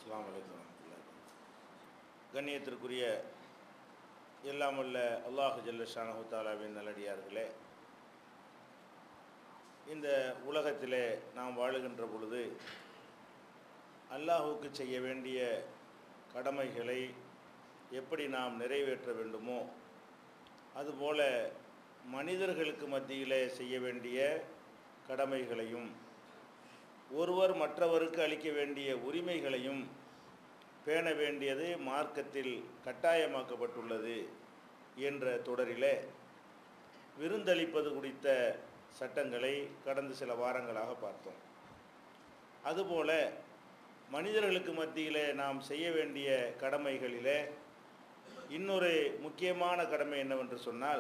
அஸ்ஸலாமு அலைக்கும் வரமத்துல்லாஹி கண்ணியத்திற்குரிய எல்லாம் வல்ல அல்லாஹு ஜல்லஷானஹு தாலாவின் நல்லடியார்களே இந்த உலகத்திலே நாம் வாழுகின்ற பொழுது அல்லாஹுவுக்கு செய்ய வேண்டிய கடமைகளை எப்படி நாம் நிறைவேற்ற வேண்டுமோ அதுபோல மனிதர்களுக்கு மத்தியிலே செய்ய வேண்டிய கடமைகளையும் ஒருவர் மற்றவருக்கு அளிக்க வேண்டிய உரிமைகளையும் பேண வேண்டியது மார்க்கத்தில் கட்டாயமாக்கப்பட்டுள்ளது என்ற தொடரிலே விருந்தளிப்பது குறித்த சட்டங்களை கடந்த சில வாரங்களாக பார்த்தோம் அதுபோல மனிதர்களுக்கு மத்தியிலே நாம் செய்ய வேண்டிய கடமைகளிலே இன்னொரு முக்கியமான கடமை என்னவென்று சொன்னால்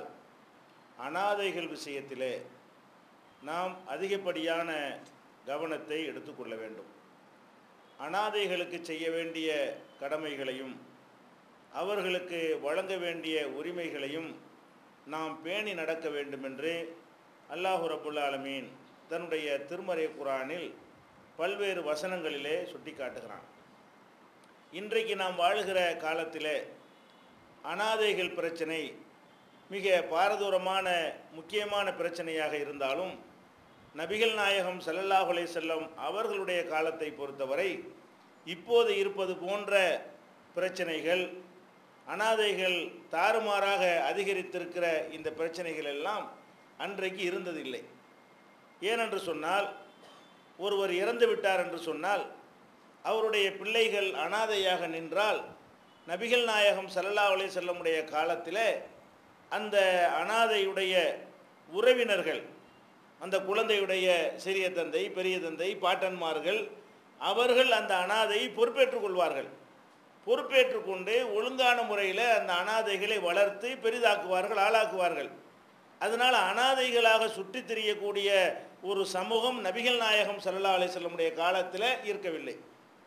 அனாதைகள் விஷயத்திலே நாம் அதிகப்படியான கவனத்தை எடுத்துக்கொள்ள வேண்டும் அனாதைகளுக்கு செய்ய வேண்டிய கடமைகளையும் அவர்களுக்கு வழங்க வேண்டிய உரிமைகளையும் நாம் பேணி நடக்க வேண்டுமென்று அல்லாஹு ரபுல் ஆலமீன் தன்னுடைய திருமறை குரானில் பல்வேறு வசனங்களிலே சுட்டி காட்டுகிறான் இன்றைக்கு நாம் வாழுகிற காலத்திலே அனாதைகள் பிரச்சனை மிக பாரதூரமான முக்கியமான பிரச்சனையாக இருந்தாலும் நபிகள் நாயகம் ஸல்லல்லாஹு அலைஹி செல்லம் அவர்களுடைய காலத்தை பொறுத்தவரை இப்போது இருப்பது போன்ற பிரச்சனைகள் அனாதைகள் தாறுமாறாக அதிகரித்திருக்கிற இந்த பிரச்சனைகள் எல்லாம் அன்றைக்கு இருந்ததில்லை ஏனென்று சொன்னால் ஒருவர் இறந்து விட்டார் என்று சொன்னால் அவருடைய பிள்ளைகள் அனாதையாக நின்றால் நபிகள் நாயகம் ஸல்லல்லாஹு அலைஹி செல்லமுடைய காலத்திலே அந்த அனாதையுடைய உறவினர்கள் அந்த குழந்தையுடைய சிறிய தந்தை பெரிய தந்தை பாட்டன்மார்கள் அவர்கள் அந்த அனாதையை பொறுப்பேற்றுக் கொள்வார்கள் பொறுப்பேற்றுக் கொண்டு ஒழுங்கான முறையில் அந்த அனாதைகளை வளர்த்து பெரிதாக்குவார்கள் ஆளாக்குவார்கள் அதனால் அனாதைகளாக சுற்றித் திரியக்கூடிய ஒரு சமூகம் நபிகள் நாயகம் சல்லா அலிசல்லமுடைய காலத்தில் இருக்கவில்லை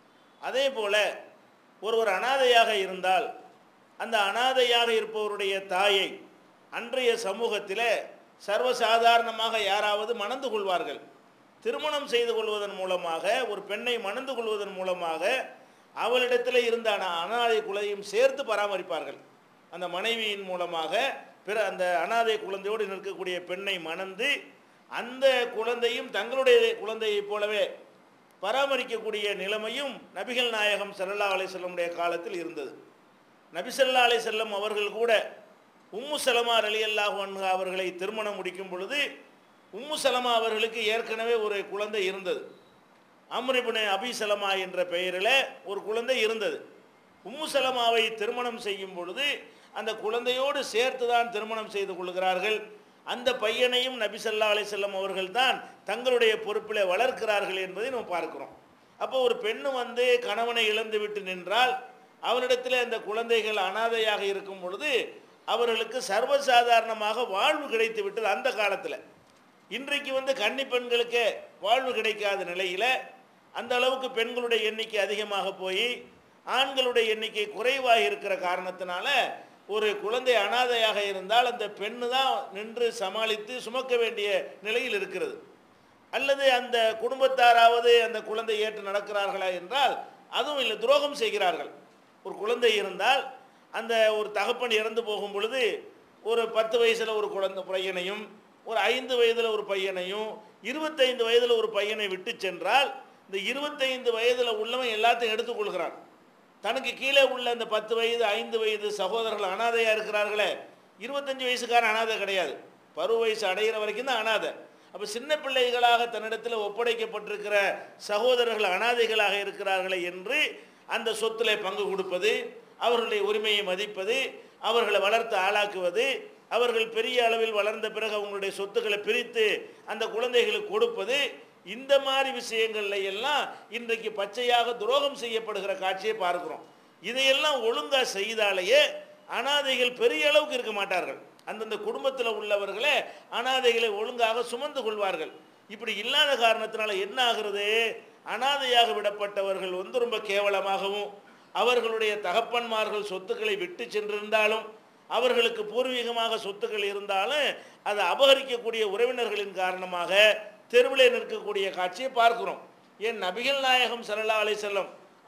அதே போல் ஒருவர் அனாதையாக இருந்தால் அந்த அனாதையாக இருப்பவருடைய தாயை அன்றைய சமூகத்தில் சர்வசாதாரணமாக யாராவது மணந்து கொள்வார்கள் திருமணம் செய்து கொள்வதன் மூலமாக ஒரு பெண்ணை மணந்து கொள்வதன் மூலமாக அவளிடத்தில் இருந்த அனா- அனாதை குலையும் சேர்த்து பராமரிப்பார்கள் அந்த மனைவியின் மூலமாக பிற அந்த அனாதை குழந்தையோடு நிற்கக்கூடிய பெண்ணை மணந்து அந்த குழந்தையும் தங்களுடைய குழந்தையைப் போலவே பராமரிக்கக்கூடிய நிலைமையும் நபிகள் நாயகம் ஸல்லல்லாஹு அலைஹி செல்லமுடைய காலத்தில் இருந்தது நபி ஸல்லல்லாஹு அலைஹி செல்லம் அவர்கள் கூட உம்மு சலமா ரலியல்லாஹு அன்ஹா அவர்களை திருமணம் முடிக்கும் பொழுது உம்மு சலமா அவர்களுக்கு ஏற்கனவே ஒரு குழந்தை இருந்தது அம்ரிபுனே அபி சலமா என்ற பெயரில் ஒரு குழந்தை இருந்தது உம்மு சலமாவை திருமணம் செய்யும் பொழுது அந்த குழந்தையோடு சேர்த்து தான் திருமணம் செய்து கொள்கிறார்கள் அந்த பையனையும் நபி ஸல்லல்லாஹு அலைஹி செல்லம் அவர்கள் தான் தங்களுடைய பொறுப்பில் வளர்க்கிறார்கள் என்பதை நாம் பார்க்கிறோம் அப்போ ஒரு பெண்ணு வந்து கணவனை இழந்து விட்டு நின்றால் அவரிடத்தில் அந்த குழந்தைகள் அனாதையாக இருக்கும் பொழுது அவர்களுக்கு சர்வசாதாரணமாக வாழ்வு கிடைத்து விட்டது அந்த காலத்தில் இன்றைக்கு வந்து கன்னி பெண்களுக்கு வாழ்வு கிடைக்காத நிலையில் அந்த அளவுக்கு பெண்களுடைய எண்ணிக்கை அதிகமாக போய் ஆண்களுடைய எண்ணிக்கை குறைவாக இருக்கிற காரணத்தினால ஒரு குழந்தை அனாதையாக இருந்தால் அந்த பெண்ணு தான் நின்று சமாளித்து சுமக்க வேண்டிய நிலையில் இருக்கிறது அல்லது அந்த குடும்பத்தாராவது அந்த குழந்தை ஏற்று நடக்கிறார்களா என்றால் அதுவும் இல்லை துரோகம் செய்கிறார்கள் ஒரு குழந்தை இருந்தால் அந்த ஒரு தகப்பன் இறந்து போகும் பொழுது ஒரு பத்து வயசில் ஒரு குழந்தை பையனையும் ஒரு ஐந்து வயதில் ஒரு பையனையும் இருபத்தைந்து வயதில் ஒரு பையனை விட்டு சென்றால் இந்த இருபத்தைந்து வயதில் உள்ளவன் எல்லாத்தையும் எடுத்துக்கொள்கிறான் தனக்கு கீழே உள்ள அந்த பத்து வயது ஐந்து வயது சகோதரர்கள் அனாதையாக இருக்கிறார்களே இருபத்தஞ்சு வயசுக்காரன் அனாதை கிடையாது பருவ வயசு அடைகிற வரைக்கும் தான் அனாதை அப்போ சின்ன பிள்ளைகளாக தன்னிடத்தில் ஒப்படைக்கப்பட்டிருக்கிற சகோதரர்கள் அனாதைகளாக இருக்கிறார்களே என்று அந்த சொத்துல பங்கு கொடுப்பது அவர்களுடைய உரிமையை மதிப்பது அவர்களை வளர்த்து ஆளாக்குவது அவர்கள் பெரிய அளவில் வளர்ந்த பிறகு அவங்களுடைய சொத்துக்களை பிரித்து அந்த குழந்தைகளுக்கு கொடுப்பது இந்த மாதிரி விஷயங்கள்ல எல்லாம் இன்றைக்கு பச்சையாக துரோகம் செய்யப்படுகிற காட்சியை பார்க்கிறோம் இதையெல்லாம் ஒழுங்கா செய்தாலேயே அனாதைகள் பெரிய அளவுக்கு இருக்க மாட்டார்கள் அந்தந்த குடும்பத்தில் உள்ளவர்களே அனாதைகளை ஒழுங்காக சுமந்து கொள்வார்கள் இப்படி இல்லாத காரணத்தினால என்ன ஆகிறது அனாதையாக விடப்பட்டவர்கள் வந்து ரொம்ப கேவலமாகவும் அவர்களுடைய தகப்பன்மார்கள் சொத்துக்களை விட்டு சென்றிருந்தாலும் அவர்களுக்கு பூர்வீகமாக சொத்துக்கள் இருந்தாலும் அதை அபகரிக்கக்கூடிய உறவினர்களின் காரணமாக தெருவிலே நிற்கக்கூடிய காட்சியை பார்க்கிறோம் ஏன் நபிகள் நாயகம் ஸல்லல்லாஹு அலைஹி செல்லம்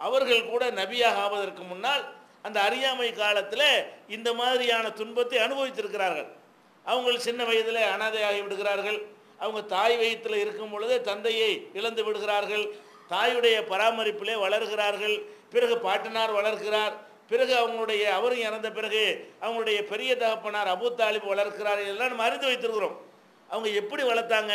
அவர்கள் கூட நபியாக ஆவதற்கு முன்னால் அந்த அறியாமை காலத்தில் இந்த மாதிரியான துன்பத்தை அனுபவித்திருக்கிறார்கள் அவங்க சின்ன வயதில் அனாதையாகி விடுகிறார்கள் அவங்க தாய் வயிற்றில் இருக்கும் பொழுதே தந்தையை இழந்து விடுகிறார்கள் தாயுடைய பராமரிப்பிலே வளர்கிறார்கள் பிறகு பாட்டனார் வளர்க்கிறார் பிறகு அவங்களுடைய அவரும் இறந்த பிறகு அவங்களுடைய பெரிய தகப்பனார் அபு தாலிப் வளர்க்கிறார் இதெல்லாம் நம்ம அறிந்து வைத்திருக்கிறோம் அவங்க எப்படி வளர்த்தாங்க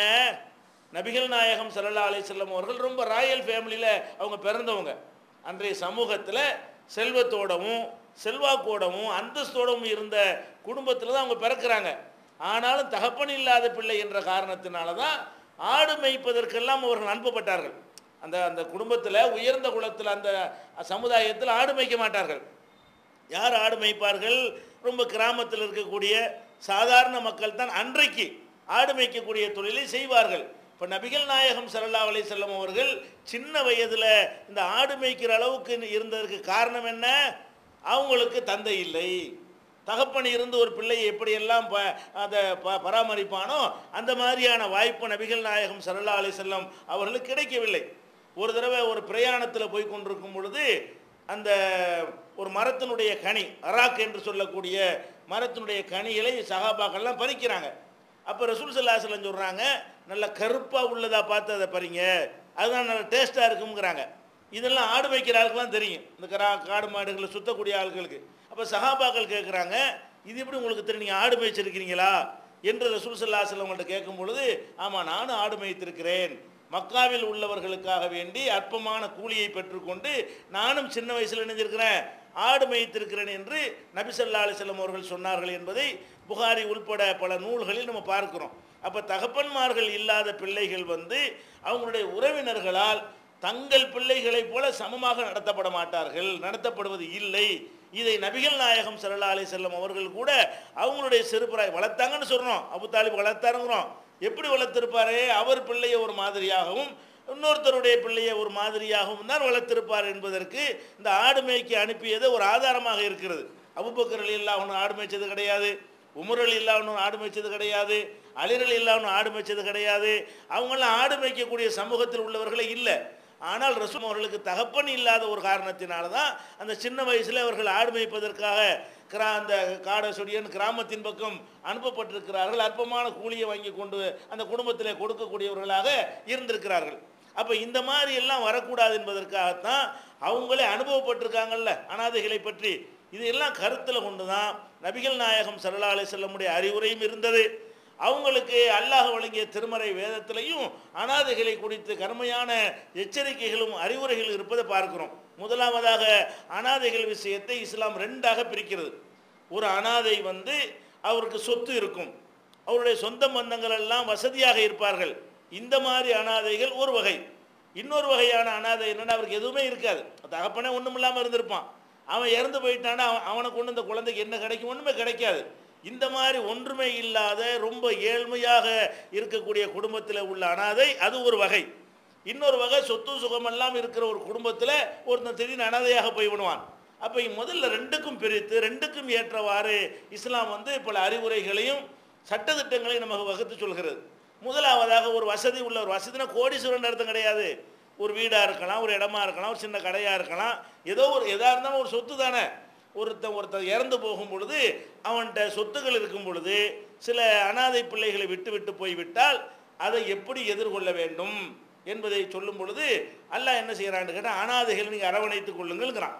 நபிகள் நாயகம் ஸல்லல்லாஹு அலைஹி வஸல்லம் அவர்கள் ரொம்ப ராயல் ஃபேமிலியில் அவங்க பிறந்தவங்க அன்றைய சமூகத்தில் செல்வத்தோடவும் செல்வாக்கோடவும் அந்தஸ்தோடவும் இருந்த குடும்பத்தில் தான் அவங்க பிறக்கிறாங்க ஆனாலும் தகப்பன் இல்லாத பிள்ளை என்ற காரணத்தினால தான் ஆடு மேய்ப்பதற்கெல்லாம் அவர்கள் அனுப்பப்பட்டார்கள் அந்த அந்த குடும்பத்தில் உயர்ந்த குலத்தில் அந்த சமுதாயத்தில் ஆடு மேய்க்க மாட்டார்கள் யார் ஆடு மேய்ப்பார்கள் ரொம்ப கிராமத்தில் இருக்கக்கூடிய சாதாரண மக்கள் தான் அன்றைக்கு ஆடு மேய்க்கக்கூடிய தொழிலை செய்வார்கள் இப்போ நபிகள் நாயகம் ஸல்லல்லாஹு அலைஹி வஸல்லம் அவர்கள் சின்ன வயதில் இந்த ஆடு மேய்க்கிற அளவுக்கு இருந்ததற்கு காரணம் என்ன அவங்களுக்கு தந்தை இல்லை தகப்பன் இருந்து ஒரு பிள்ளையை எப்படியெல்லாம் ப அதை ப பராமரிப்பானோ அந்த மாதிரியான வாய்ப்பு நபிகள் நாயகம் ஸல்லல்லாஹு அலைஹி வஸல்லம் அவர்களுக்கு கிடைக்கவில்லை ஒரு தடவை ஒரு பிரயாணத்தில் போய் கொண்டிருக்கும் பொழுது அந்த ஒரு மரத்தினுடைய கனி அராக் என்று சொல்லக்கூடிய மரத்தினுடைய கனிகளை சகாபாக்கள்லாம் பறிக்கிறாங்க அப்போ ரசூல் சல்லாஹலம் சொல்கிறாங்க நல்ல கருப்பாக உள்ளதா பார்த்து அதை பறிங்க அதுதான் நல்ல டேஸ்ட்டாக இருக்குங்கிறாங்க இதெல்லாம் ஆடு வைக்கிற ஆளுக்கெல்லாம் தெரியும் இந்த கரா காடு மாடுகளை சுத்தக்கூடிய ஆட்களுக்கு அப்போ சகாபாக்கள் கேட்குறாங்க இது எப்படி உங்களுக்கு தெரியும் நீங்கள் ஆடு மேய்ச்சிருக்கிறீங்களா என்று ரசூல் சல்லாஹலம் அவங்கள்ட்ட கேட்கும் பொழுது ஆமாம் நானும் ஆடு மேய்த்திருக்கிறேன் மக்காவில் உள்ளவர்களுக்காக வேண்டி அற்பமான கூலியை பெற்றுக்கொண்டு நானும் சின்ன வயசில் இணைஞ்சிருக்கிறேன் ஆடு மேய்த்திருக்கிறேன் என்று நபி ஸல்லல்லாஹு அலைஹி வஸல்லம் அவர்கள் சொன்னார்கள் என்பதை புகாரி உள்பட பல நூல்களில் நம்ம பார்க்கிறோம் அப்போ தகப்பன்மார்கள் இல்லாத பிள்ளைகள் வந்து அவங்களுடைய உறவினர்களால் தங்கள் பிள்ளைகளைப் போல சமமாக நடத்தப்பட மாட்டார்கள் நடத்தப்படுவது இல்லை இதை நபிகள் நாயகம் ஸல்லல்லாஹு அலைஹி வஸல்லம் அவர்கள் கூட அவங்களுடைய சிறுபிராய் வளர்த்தாங்கன்னு சொல்கிறோம் அபு தாலிப் வளர்த்தாருங்கிறோம் எப்படி வளர்த்திருப்பாரே அவர் பிள்ளையை ஒரு மாதிரியாகவும் இன்னொருத்தருடைய பிள்ளையை ஒரு மாதிரியாகவும் தான் வளர்த்திருப்பார் என்பதற்கு இந்த ஆடு மேய்க்கு அனுப்பியது ஒரு ஆதாரமாக இருக்கிறது அபுபக்கர் அலி இல்லா ஒன்று ஆடு மேய்ச்சது கிடையாது உமர் அலி இல்லா ஒன்று ஆடு மேய்ச்சது கிடையாது அலிரல் இல்லா ஒன்று ஆடு மேய்ச்சது கிடையாது அவங்களாம் ஆடு மேய்க்கக்கூடிய சமூகத்தில் உள்ளவர்களே இல்லை ஆனால் ரசூல் அவர்களுக்கு தகப்பன் இல்லாத ஒரு காரணத்தினால தான் அந்த சின்ன வயசில் அவர்கள் ஆடு மேய்ப்பதற்காக கிரா அந்த காடசுடியன் கிராமத்தின் பக்கம் அனுப்பப்பட்டிருக்கிறார்கள் அற்பமான கூலியை வாங்கி கொண்டு அந்த குடும்பத்தில் கொடுக்கக்கூடியவர்களாக இருந்திருக்கிறார்கள் அப்போ இந்த மாதிரி எல்லாம் வரக்கூடாது என்பதற்காகத்தான் அவங்களே அனுபவப்பட்டிருக்காங்கல்ல அனாதைகளை பற்றி இதையெல்லாம் கருத்தில் கொண்டு தான் நபிகள் நாயகம் சல்லா அலி செல்லமுடைய அறிவுரையும் இருந்தது அவங்களுக்கு அல்லாஹ் வழங்கிய திருமறை வேதத்திலையும் அனாதைகளை குறித்து கருமையான எச்சரிக்கைகளும் அறிவுரைகள் இருப்பதை பார்க்கிறோம் முதலாவதாக அனாதைகள் விஷயத்தை இஸ்லாம் ரெண்டாக பிரிக்கிறது ஒரு அனாதை வந்து அவருக்கு சொத்து இருக்கும் அவருடைய சொந்த பந்தங்கள் எல்லாம் வசதியாக இருப்பார்கள் இந்த மாதிரி அனாதைகள் ஒரு வகை இன்னொரு வகையான அனாதை என்னன்னா அவருக்கு எதுவுமே இருக்காது தகப்பனே ஒன்றும் இல்லாமல் இருந்திருப்பான் அவன் இறந்து போயிட்டான்னா அவன் அவனுக்கு ஒன்று இந்த குழந்தைக்கு என்ன கிடைக்கும் ஒன்றுமே கிடைக்காது இந்த மாதிரி ஒன்றுமே இல்லாத ரொம்ப ஏழ்மையாக இருக்கக்கூடிய குடும்பத்தில் உள்ள அனாதை அது ஒரு வகை இன்னொரு வகை சொத்து சுகமெல்லாம் இருக்கிற ஒரு குடும்பத்தில் ஒருத்தன் திடீர்னு அனாதையாக போய் விடுவான் அப்போ முதல்ல ரெண்டுக்கும் பிரித்து ரெண்டுக்கும் ஏற்றவாறு இஸ்லாம் வந்து பல அறிவுரைகளையும் சட்டத்திட்டங்களையும் நமக்கு வகுத்து சொல்கிறது முதலாவதாக ஒரு வசதி உள்ள ஒரு வசதினா கோடீஸ்வரன் அர்த்தம் கிடையாது ஒரு வீடாக இருக்கலாம் ஒரு இடமா இருக்கலாம் ஒரு சின்ன கடையாக இருக்கலாம் ஏதோ ஒரு எதாக இருந்தாலும் ஒரு சொத்து தானே ஒருத்தன் ஒருத்தன் இறந்து போகும் பொழுது அவன்கிட்ட சொத்துக்கள் இருக்கும் பொழுது சில அனாதை பிள்ளைகளை விட்டு விட்டு போய்விட்டால் அதை எப்படி எதிர்கொள்ள வேண்டும் என்பதை சொல்லும் பொழுது அல்லாஹ் என்ன செய்கிறான்னு கேட்டால் அனாதைகளை நீங்கள் அரவணைத்துக் கொள்ளுங்கள்ங்கிறான்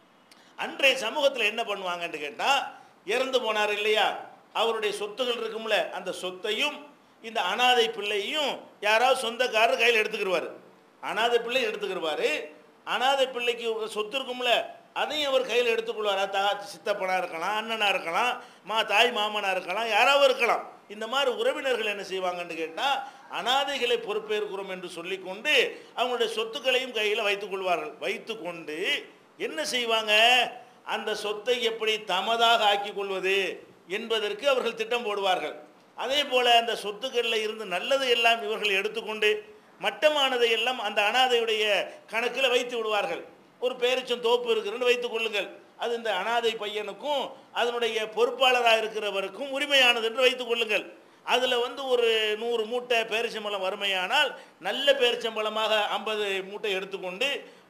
அன்றைய சமூகத்தில் என்ன பண்ணுவாங்கன்னு கேட்டால் இறந்து போனார் இல்லையா அவருடைய சொத்துகள் இருக்கும்ல அந்த சொத்தையும் இந்த அனாதை பிள்ளையும் யாராவது சொந்தக்காரர் கையில் எடுத்துக்கிடுவார் அனாதை பிள்ளை எடுத்துக்கிடுவார் அனாதை பிள்ளைக்கு ஒரு சொத்து இருக்கும்ல அதையும் அவர் கையில் எடுத்துக்கொள்வார் தா சித்தப்பனாக இருக்கலாம் அண்ணனாக இருக்கலாம் மா தாய் மாமனாக இருக்கலாம் யாராவது இருக்கலாம் இந்த மாதிரி உறவினர்கள் என்ன செய்வாங்கன்னு கேட்டால் அனாதைகளை பொறுப்பேற்கிறோம் என்று சொல்லிக்கொண்டு அவங்களுடைய சொத்துக்களையும் கையில் வைத்துக்கொள்வார்கள் வைத்துக்கொண்டு என்ன செய்வாங்க அந்த சொத்தை எப்படி தமதாக ஆக்கிக் கொள்வது என்பதற்கு அவர்கள் திட்டம் போடுவார்கள் அதே போல அந்த சொத்துக்களில் இருந்து நல்லதை எல்லாம் இவர்கள் எடுத்துக்கொண்டு மட்டமானதை எல்லாம் அந்த அனாதையுடைய கணக்கில் வைத்து விடுவார்கள் ஒரு பேரிச்சம் தோப்பு இருக்குன்னு வைத்துக் கொள்ளுங்கள் அது இந்த அனாதை பையனுக்கும் அதனுடைய பொறுப்பாளராக இருக்கிறவருக்கும் உரிமையானது என்று வைத்துக் கொள்ளுங்கள் அதில் வந்து ஒரு நூறு மூட்டை பேரிச்சம்பழம் வறுமையானால் நல்ல பேரிச்சம்பழமாக ஐம்பது மூட்டை எடுத்துக்கொண்டு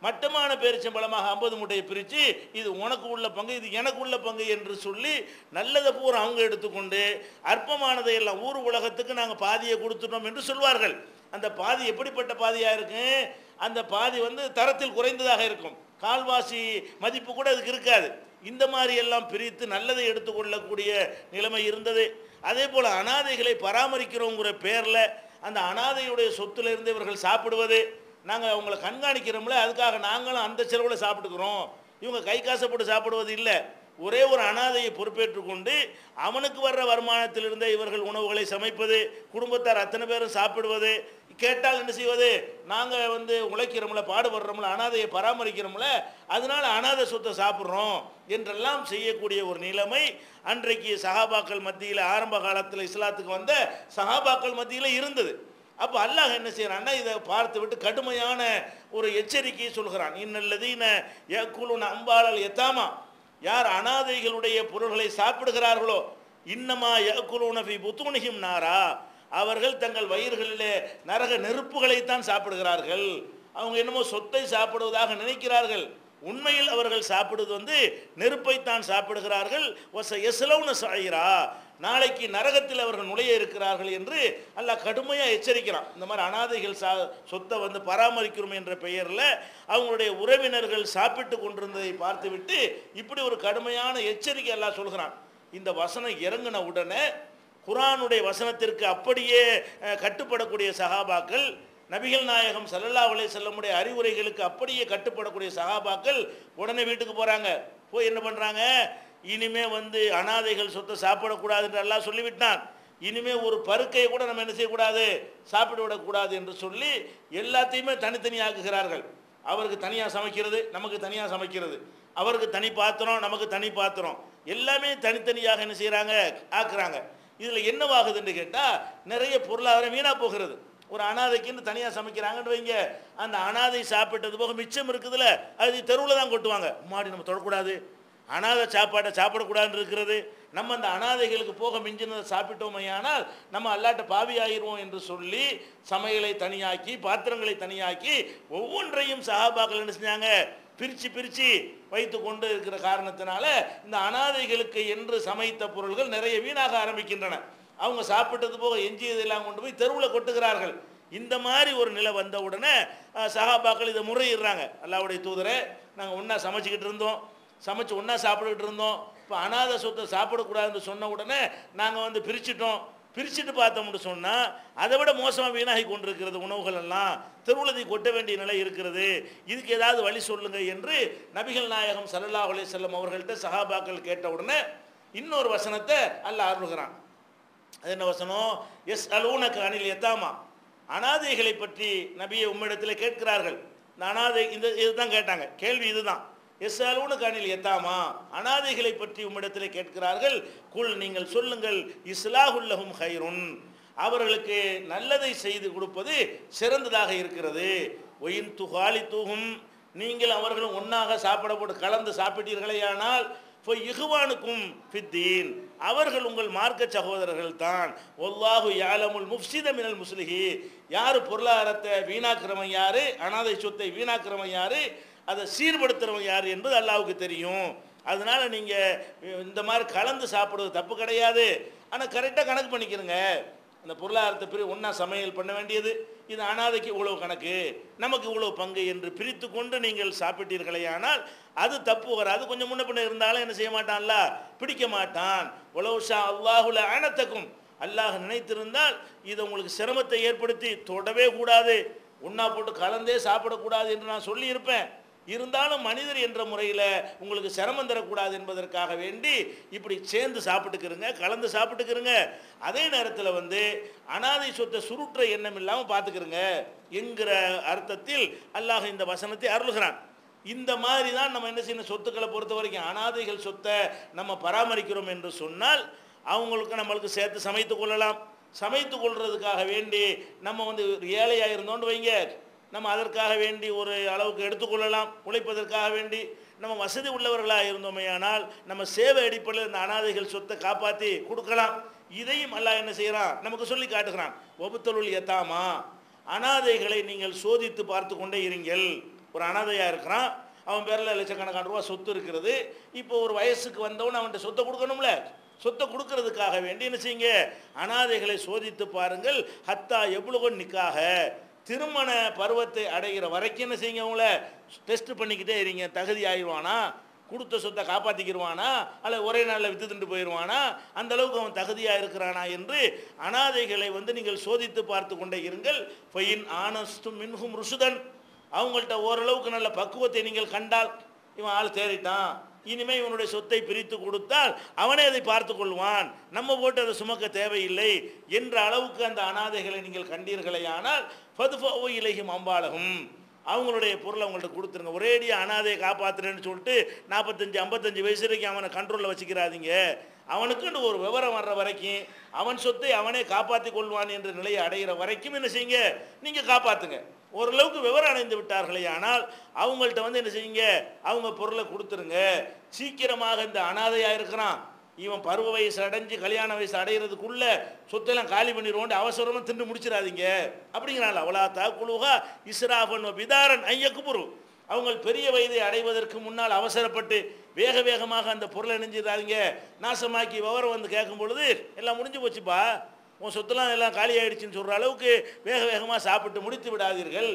மட்டமான பேரிச்சம்பழமாக ஐம்பது மூட்டையை பிரித்து இது உனக்கு உள்ள பங்கு இது எனக்கு உள்ள பங்கு என்று சொல்லி நல்லதை பூரா அவங்க எடுத்துக்கொண்டு அற்பமானதை எல்லாம் ஊர் உலகத்துக்கு நாங்கள் பாதியை கொடுத்துட்டோம் என்று சொல்வார்கள் அந்த பாதி எப்படிப்பட்ட பாதியாக இருக்கும் அந்த பாதி வந்து தரத்தில் குறைந்ததாக இருக்கும் கால்வாசி மதிப்பு கூட அதுக்கு இருக்காது இந்த மாதிரி எல்லாம் பிரித்து நல்லதை எடுத்துக்கொள்ளக்கூடிய நிலைமை இருந்தது அதே போல் அனாதைகளை பராமரிக்கிறோங்கிற பேரில் அந்த அனாதையுடைய சொத்துல இருந்து இவர்கள் சாப்பிடுவது நாங்கள் அவங்கள கண்காணிக்கிறோம்ல அதுக்காக நாங்களும் அந்த செலவில் சாப்பிட்டுக்கிறோம் இவங்க கை காசை போட்டு சாப்பிடுவது இல்லை ஒரே ஒரு அனாதையை பொறுப்பேற்றுக் கொண்டு அவனுக்கு வர்ற வருமானத்திலிருந்தே இவர்கள் உணவுகளை சமைப்பது குடும்பத்தார் அத்தனை பேரும் சாப்பிடுவது கேட்டால் என்ன செய்வது நாங்கள் வந்து உழைக்கிறோம்ல பாடுபடுறோம்ல அனாதையை பராமரிக்கிறோம்ல அதனால அனாதை சொத்தை சாப்பிட்றோம் என்றெல்லாம் செய்யக்கூடிய ஒரு நிலைமை அன்றைக்கு சஹாபாக்கள் மத்தியில் ஆரம்ப காலத்தில் இஸ்லாத்துக்கு வந்த சஹாபாக்கள் மத்தியில் இருந்தது அப்போ அல்லாஹ் என்ன செய்கிறான்னா இதை பார்த்து விட்டு கடுமையான ஒரு எச்சரிக்கையை சொல்கிறான் இன்னல்லதீன யக்குலுன அம்பாளல் எத்தாமா யார் அனாதைகளுடைய பொருள்களை சாப்பிடுகிறார்களோ இன்னமா யக்குலுன ஃபி புத்துனிஹிம் நாரா அவர்கள் தங்கள் வயிறுகளிலே நரக நெருப்புகளைத்தான் சாப்பிடுகிறார்கள் அவங்க என்னமோ சொத்தை சாப்பிடுவதாக நினைக்கிறார்கள் உண்மையில் அவர்கள் சாப்பிடுவது வந்து நெருப்பைத்தான் சாப்பிடுகிறார்கள் ஒச எஸ்லவுன சாயிரா நாளைக்கு நரகத்தில் அவர்கள் நுழைய இருக்கிறார்கள் என்று அல்லாஹ் கடுமையாக எச்சரிக்கிறான் இந்த மாதிரி அனாதைகள் சா சொத்தை வந்து பராமரிக்கிறோம் என்ற பெயரில் அவங்களுடைய உறவினர்கள் சாப்பிட்டு கொண்டிருந்ததை பார்த்துவிட்டு இப்படி ஒரு கடுமையான எச்சரிக்கை எல்லாம் சொல்கிறான் இந்த வசனம் இறங்கின உடனே குரானுடைய வசனத்திற்கு அப்படியே அஹ், கட்டுப்படக்கூடிய சகாபாக்கள் நபிகள் நாயகம் சல்லல்லா அலைஹி செல்லமுடைய அறிவுரைகளுக்கு அப்படியே கட்டுப்படக்கூடிய சகாபாக்கள் உடனே வீட்டுக்கு போகிறாங்க போய் என்ன பண்ணுறாங்க இனிமே வந்து அனாதைகள் சொத்தை சாப்பிடக்கூடாது என்று எல்லாம் சொல்லிவிட்டான் இனிமே ஒரு பருக்கையை கூட நம்ம என்ன செய்யக்கூடாது சாப்பிட விடக்கூடாது என்று சொல்லி எல்லாத்தையுமே தனித்தனியாக்குகிறார்கள் அவருக்கு தனியாக சமைக்கிறது நமக்கு தனியாக சமைக்கிறது அவருக்கு தனி பாத்திரம் நமக்கு தனி பாத்திரம் எல்லாமே தனித்தனியாக என்ன செய்கிறாங்க ஆக்குறாங்க இதில் என்னவாகுதுன்னு கேட்டால் நிறைய பொருளாதாரம் வீணாக போகிறது ஒரு அனாதைக்குன்னு தனியாக சமைக்கிறாங்கன்னு வைங்க அந்த அனாதை சாப்பிட்டது போக மிச்சம் இருக்குதுல்ல அது தெருவில் தான் கொட்டுவாங்க மாடி நம்ம தொடக்கூடாது அனாதை சாப்பாட்டை சாப்பிடக்கூடாதுன்னு இருக்கிறது நம்ம அந்த அனாதைகளுக்கு போக மிஞ்சினதை சாப்பிட்டோமையானால் நம்ம அல்லாட்ட பாவி ஆகிருவோம் என்று சொல்லி சமையலை தனியாக்கி பாத்திரங்களை தனியாக்கி ஒவ்வொன்றையும் சகாபாக்கள் என்ன செஞ்சாங்க பிரித்து பிரித்து வைத்து கொண்டு இருக்கிற காரணத்தினால இந்த அனாதைகளுக்கு என்று சமைத்த பொருள்கள் நிறைய வீணாக ஆரம்பிக்கின்றன அவங்க சாப்பிட்டது போக எஞ்சியதெல்லாம் கொண்டு போய் தெருவில் கொட்டுகிறார்கள் இந்த மாதிரி ஒரு நிலை வந்த உடனே அஹ், சகாபாக்கள் இதை முறையிடுறாங்க அல்லாவுடைய தூதரை நாங்கள் ஒன்றா சமைச்சிக்கிட்டு இருந்தோம் சமைச்சு ஒன்றா சாப்பிட்டுக்கிட்டு இருந்தோம் இப்போ அனாதை சொத்தை சாப்பிடக்கூடாதுன்னு சொன்ன உடனே நாங்கள் வந்து பிரிச்சிட்டோம் பிரிச்சுட்டு பார்த்தோம்னு சொன்னால் அதை விட மோசமாக வீணாகி கொண்டிருக்கிறது உணவுகள் எல்லாம் திருவுளதி கொட்ட வேண்டிய நிலை இருக்கிறது இதுக்கு ஏதாவது வழி சொல்லுங்க என்று நபிகள் நாயகம் ஸல்லல்லாஹு அலைஹி வஸல்லம் அவர்கள்ட்ட சஹாபாக்கள் கேட்ட உடனே இன்னொரு வசனத்தை அல்லாஹ் அருள்கிறான் அது என்ன வசனம் எஸ் அலூனக்கு அனில் எத்தாமா அனாதைகளை பற்றி நபியை உம்மிடத்தில் கேட்கிறார்கள் இந்த அனாதை இந்த இதுதான் கேட்டாங்க கேள்வி இதுதான் எஸ் அலூனுக்கு அனில் எத்தாமா அனாதைகளை பற்றி உம்மிடத்தில் கேட்கிறார்கள் குல் நீங்கள் சொல்லுங்கள் இஸ்லாஹுல்லஹும் ஹைருன் அவர்களுக்கு நல்லதை செய்து கொடுப்பது சிறந்ததாக இருக்கிறது ஒயின் துகாலி தூகும் நீங்கள் அவர்களும் ஒன்றாக சாப்பிட போட்டு கலந்து சாப்பிட்டீர்களேயானால் இப்போ இகுவானுக்கும் ஃபித்தீன் அவர்கள் உங்கள் மார்க்க சகோதரர்கள் தான் ஒல்லாஹு யாலமுல் முஃப்சித மினல் முஸ்லிஹி யார் பொருளாதாரத்தை வீணாக்குறவன் யார் அனாதை சொத்தை வீணாக்குறவன் யார் அதை சீர்படுத்துறவன் யார் என்பது அல்லாஹ்வுக்கு தெரியும் அதனால நீங்கள் இந்த மாதிரி கலந்து சாப்பிடுவது தப்பு கிடையாது ஆனால் கரெக்டாக கணக்கு பண்ணிக்கிறங்க அந்த பொருளாதாரத்தை பிரி ஒன்றா சமையல் பண்ண வேண்டியது இது அனாதைக்கு இவ்வளவு கணக்கு நமக்கு இவ்வளவு பங்கு என்று பிரித்து கொண்டு நீங்கள் சாப்பிட்டீர்களே ஆனால் அது தப்பு வராது கொஞ்சம் முன்ன பின்ன இருந்தாலும் என்ன செய்ய மாட்டான்ல பிடிக்க மாட்டான் உலவு ஷா அல்லாஹுல ஆனத்தக்கும் அல்லாஹ் நினைத்திருந்தால் இது உங்களுக்கு சிரமத்தை ஏற்படுத்தி தொடவே கூடாது ஒன்றா போட்டு கலந்தே சாப்பிடக்கூடாது என்று நான் சொல்லியிருப்பேன் இருந்தாலும் மனிதர் என்ற முறையில் உங்களுக்கு சிரமம் தரக்கூடாது என்பதற்காக வேண்டி இப்படி சேர்ந்து சாப்பிட்டுக்கிறங்க கலந்து சாப்பிட்டுக்கிறங்க அதே நேரத்தில் வந்து அனாதை சொத்தை சுருற்ற எண்ணம் இல்லாமல் பார்த்துக்கிறங்க என்கிற அர்த்தத்தில் அல்லாஹ் இந்த வசனத்தை அருளுகிறான் இந்த மாதிரி தான் நம்ம என்ன செய்யணும் சொத்துக்களை பொறுத்த வரைக்கும் அனாதைகள் சொத்தை நம்ம பராமரிக்கிறோம் என்று சொன்னால் அவங்களுக்கு நம்மளுக்கு சேர்த்து சமைத்து கொள்ளலாம் சமைத்து கொள்றதுக்காக வேண்டி நம்ம வந்து ஒரு ஏழையாக இருந்தோன்னு வைங்க நம்ம அதற்காக வேண்டி ஒரு அளவுக்கு எடுத்துக்கொள்ளலாம் உழைப்பதற்காக வேண்டி நம்ம வசதி உள்ளவர்களாக இருந்தோமேயானால் நம்ம சேவை அடிப்படையில் இந்த அனாதைகள் சொத்தை காப்பாற்றி கொடுக்கலாம் இதையும் அல்லாஹ் என்ன செய்கிறான் நமக்கு சொல்லி காட்டுகிறான் ஒபுத்தலுள் எத்தாமா அனாதைகளை நீங்கள் சோதித்து பார்த்து கொண்டே இருங்கள் ஒரு அனாதையாக இருக்கிறான் அவன் பேரில் லட்சக்கணக்கான ரூபா சொத்து இருக்கிறது இப்போ ஒரு வயசுக்கு வந்தவன் அவன்கிட்ட சொத்தை கொடுக்கணும்ல சொத்தை கொடுக்கறதுக்காக வேண்டி என்ன செய்யுங்க அனாதைகளை சோதித்து பாருங்கள் ஹத்தா எவ்வளோ நிக்காக திருமண பருவத்தை அடைகிற வரைக்கும் என்ன செய்யுங்க அவங்கள டெஸ்ட் பண்ணிக்கிட்டே இருங்க தகுதி ஆயிடுவானா கொடுத்த சொத்தை காப்பாற்றிக்கிடுவானா அல்ல ஒரே நாளில் வித்து திண்டு போயிடுவானா அந்த அளவுக்கு அவன் தகுதியாக இருக்கிறானா என்று அனாதைகளை வந்து நீங்கள் சோதித்து பார்த்து கொண்டே இருங்கள் ஃபைன் ஆனஸ்டும் மின்ஹும் ருசுதன் அவங்கள்ட்ட ஓரளவுக்கு நல்ல பக்குவத்தை நீங்கள் கண்டால் இவன் ஆள் தேறிட்டான் இனிமே இவனுடைய சொத்தை பிரித்து கொடுத்தால் அவனே அதை பார்த்து கொள்வான் நம்ம போட்டு அதை சுமக்க தேவையில்லை என்ற அளவுக்கு அந்த அனாதைகளை நீங்கள் கண்டீர்களே ஆனால் ஃபதுஃபோ இலகிம் அம்பாலகும் அவங்களுடைய பொருளை அவங்கள்ட்ட கொடுத்துருங்க ஒரேடியாக அனாதையை காப்பாற்றுறேன்னு சொல்லிட்டு நாற்பத்தஞ்சு ஐம்பத்தஞ்சு வயசு வரைக்கும் அவனை கண்ட்ரோலில் வச்சுக்கிறாதீங்க அவனுக்குன்னு ஒரு விவரம் வர்ற வரைக்கும் அவன் சொத்தை அவனே காப்பாற்றி கொள்வான் என்ற நிலையை அடைகிற வரைக்கும் என்ன செய்யுங்க நீங்கள் காப்பாற்றுங்க ஓரளவுக்கு விவரம் அடைந்து விட்டார்களே ஆனால் அவங்கள்ட்ட வந்து என்ன செய்யுங்க அவங்க பொருளை கொடுத்துருங்க சீக்கிரமாக இந்த அனாதையாக இருக்கிறான் இவன் பருவ வயசு அடைஞ்சு கல்யாண வயசு அடைகிறதுக்குள்ள சொத்தெல்லாம் காலி பண்ணிடுவோம் அவசரமாக திண்டு முடிச்சிடாதீங்க அப்படிங்கிறாள் அவளா தாக்குழுகா இஸ்ராஃபன் பிதாரன் ஐயக்குபுரு அவங்க பெரிய வயதை அடைவதற்கு முன்னால் அவசரப்பட்டு வேக வேகமாக அந்த பொருளை நெஞ்சிடாதீங்க நாசமாக்கி விவரம் வந்து கேட்கும் பொழுது எல்லாம் முடிஞ்சு போச்சுப்பா உன் சொத்துலாம் எல்லாம் காலி ஆயிடுச்சுன்னு சொல்கிற அளவுக்கு வேக வேகமாக சாப்பிட்டு முடித்து விடாதீர்கள்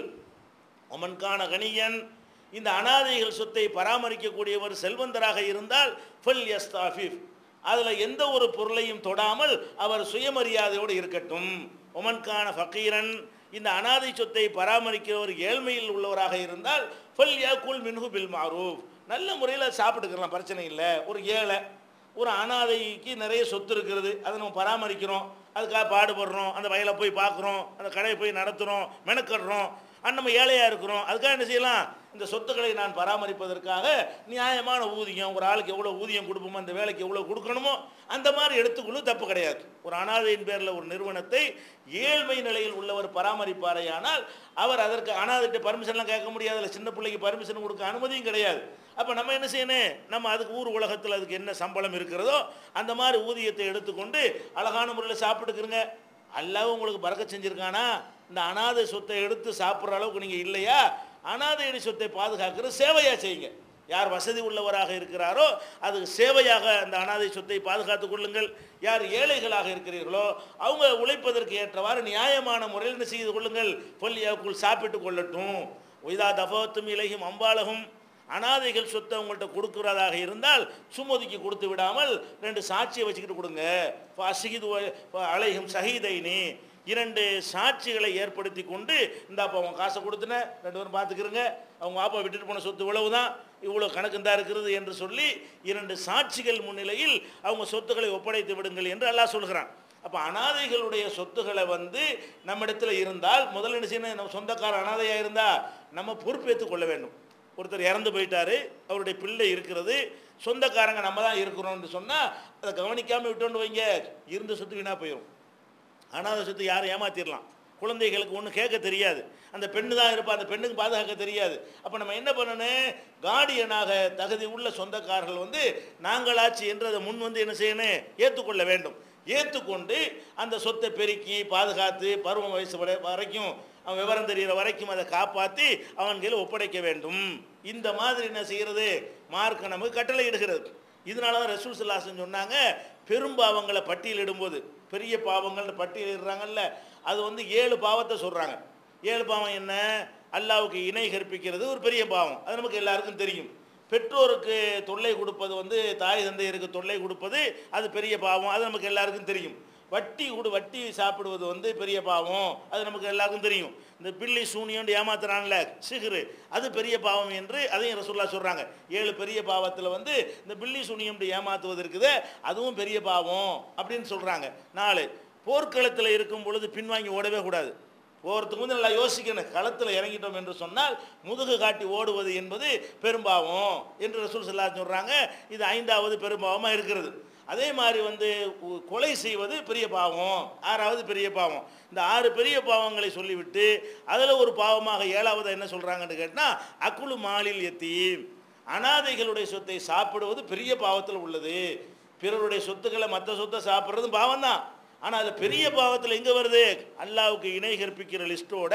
ஒமன்கான கணியன் இந்த அனாதைகள் சொத்தை பராமரிக்கக்கூடியவர் செல்வந்தராக இருந்தால் ஃபல் யஸ்தாஃபிஃப் அதில் எந்த ஒரு பொருளையும் தொடாமல் அவர் சுயமரியாதையோடு இருக்கட்டும் ஒமன்கான ஃபக்கீரன் இந்த அனாதை சொத்தை பராமரிக்கிறவர் ஏழ்மையில் உள்ளவராக இருந்தால் ஃபல் யாக்குல் மின்ஹு பில் மாரூஃப் நல்ல முறையில் சாப்பிட்டுக்கலாம் பிரச்சனை இல்லை ஒரு ஏழை ஒரு அனாதைக்கு நிறைய சொத்து இருக்கிறது அதை நம்ம பராமரிக்கிறோம் அதுக்காக பாடுபடுறோம் அந்த வயலை போய் பார்க்குறோம் அந்த கடையை போய் நடத்துகிறோம் மெனக்கடுறோம் அண்ட் நம்ம ஏழையாக இருக்கிறோம் அதுக்காக என்ன செய்யலாம் இந்த சொத்துக்களை நான் பராமரிப்பதற்காக நியாயமான ஊதியம் ஒரு ஆளுக்கு எவ்வளோ ஊதியம் கொடுப்போமோ அந்த வேலைக்கு எவ்வளோ கொடுக்கணுமோ அந்த மாதிரி எடுத்துக்கொள்ளும் தப்பு கிடையாது ஒரு அனாதையின் பேரில் ஒரு நிறுவனத்தை ஏழ்மை நிலையில் உள்ளவர் பராமரிப்பாரையானால் அவர் அதற்கு அனாதைட்ட பர்மிஷன்லாம் கேட்க முடியாதுல்ல சின்ன பிள்ளைக்கு பர்மிஷன் கொடுக்க அனுமதியும் கிடையாது அப்போ நம்ம என்ன செய்யணும் நம்ம அதுக்கு ஊர் உலகத்தில் அதுக்கு என்ன சம்பளம் இருக்கிறதோ அந்த மாதிரி ஊதியத்தை எடுத்துக்கொண்டு அழகான முறையில் சாப்பிட்டுக்கிறங்க அல்லாஹ் உங்களுக்கு பறக்க செஞ்சுருக்கானா இந்த அனாதை சொத்தை எடுத்து சாப்பிட்ற அளவுக்கு நீங்கள் இல்லையா அனாதையடி சொத்தை பாதுகாக்கிற சேவையாக செய்யுங்க யார் வசதி உள்ளவராக இருக்கிறாரோ அது சேவையாக அந்த அனாதை சொத்தை பாதுகாத்துக் கொள்ளுங்கள் யார் ஏழைகளாக இருக்கிறீர்களோ அவங்க உழைப்பதற்கு ஏற்றவாறு நியாயமான முறையில் என்ன செய்து கொள்ளுங்கள் பொல்லியாக்குள் சாப்பிட்டு கொள்ளட்டும் ஒய்தா தபத்தும் இலகும் அம்பாலகும் அனாதைகள் சொத்தை உங்கள்கிட்ட கொடுக்கிறதாக இருந்தால் சுமதிக்கு கொடுத்து விடாமல் ரெண்டு சாட்சியை வச்சுக்கிட்டு கொடுங்க அசிகிது அலைகும் சஹீதைனி இரண்டு சாட்சிகளை ஏற்படுத்தி கொண்டு இந்த அப்பா அவங்க காசை கொடுத்துன ரெண்டு பேரும் பார்த்துக்கிறங்க அவங்க அப்பா விட்டுட்டு போன சொத்து இவ்வளவு தான் இவ்வளோ கணக்கு தான் இருக்கிறது என்று சொல்லி இரண்டு சாட்சிகள் முன்னிலையில் அவங்க சொத்துக்களை ஒப்படைத்து விடுங்கள் என்று அல்லாஹ் சொல்கிறான் அப்போ அனாதைகளுடைய சொத்துக்களை வந்து நம்மிடத்தில் இருந்தால் முதல்ல என்ன செய்யணும் நம்ம சொந்தக்கார அனாதையாக இருந்தால் நம்ம பொறுப்பேற்றுக் கொள்ள வேண்டும் ஒருத்தர் இறந்து போயிட்டாரு அவருடைய பிள்ளை இருக்கிறது சொந்தக்காரங்க நம்ம தான் இருக்கிறோம்னு சொன்னால் அதை கவனிக்காமல் விட்டோன்னு வைங்க இருந்த சொத்து வீணாக போயிடும் அனாதை சொத்து யாரும் ஏமாத்திடலாம் குழந்தைகளுக்கு ஒன்றும் கேட்க தெரியாது அந்த பெண்ணு தான் இருப்பா அந்த பெண்ணுக்கு பாதுகாக்க தெரியாது அப்போ நம்ம என்ன பண்ணணும் கார்டியனாக தகுதி உள்ள சொந்தக்காரர்கள் வந்து நாங்களாச்சு என்று அதை முன் வந்து என்ன செய்யணும் ஏற்றுக்கொள்ள வேண்டும் ஏற்றுக்கொண்டு அந்த சொத்தை பெருக்கி பாதுகாத்து பருவம் வயசு வரை- வரைக்கும் அவன் விவரம் தெரிகிற வரைக்கும் அதை காப்பாற்றி அவன் கையில் ஒப்படைக்க வேண்டும் இந்த மாதிரி என்ன செய்கிறது மார்க்க நமக்கு கட்டளை இடுகிறது இதனால தான் ரசூல் சல்லாசன் சொன்னாங்க பெரும்பாவங்களை பட்டியலிடும்போது பெரிய பாவங்கள் பட்டியலிடுறாங்கல்ல அது வந்து ஏழு பாவத்தை சொல்கிறாங்க ஏழு பாவம் என்ன அல்லாவுக்கு இணை கற்பிக்கிறது ஒரு பெரிய பாவம் அது நமக்கு எல்லாருக்கும் தெரியும் பெற்றோருக்கு தொல்லை கொடுப்பது வந்து தாய் தந்தையருக்கு தொல்லை கொடுப்பது அது பெரிய பாவம் அது நமக்கு எல்லாருக்கும் தெரியும் வட்டி கொடு வட்டி சாப்பிடுவது வந்து பெரிய பாவம் அது நமக்கு எல்லாருக்கும் தெரியும் இந்த பில்லி சூனியோண்டு ஏமாத்துறான்ல சிகுரு அது பெரிய பாவம் என்று அதையும் ரசூல்லா சொல்கிறாங்க ஏழு பெரிய பாவத்தில் வந்து இந்த பில்லி சூனியம்ட்டு ஏமாத்துவது இருக்குது அதுவும் பெரிய பாவம் அப்படின்னு சொல்கிறாங்க நாலு போர்க்களத்தில் இருக்கும் பொழுது பின்வாங்கி ஓடவே கூடாது போகிறதுக்கு வந்து நல்லா யோசிக்கணும் களத்தில் இறங்கிட்டோம் என்று சொன்னால் முதுகு காட்டி ஓடுவது என்பது பெரும்பாவம் என்று ரசூல் சல்லா சொல்கிறாங்க இது ஐந்தாவது பெரும்பாவமாக இருக்கிறது அதே மாதிரி வந்து உ- கொலை செய்வது பெரிய பாவம் ஆறாவது பெரிய பாவம் இந்த ஆறு பெரிய பாவங்களை சொல்லிவிட்டு அதில் ஒரு பாவமாக ஏழாவது என்ன சொல்கிறாங்கன்னு கேட்டால் அக்குழு மாலில் எத்தீம் அனாதைகளுடைய சொத்தை சாப்பிடுவது பெரிய பாவத்தில் உள்ளது பிறருடைய சொத்துக்களை மற்ற சொத்தை சாப்பிட்றதும் பாவம் தான் ஆனால் அது பெரிய பாவத்தில் எங்கே வருது அல்லாவுக்கு இணை கற்பிக்கிற லிஸ்ட்டோட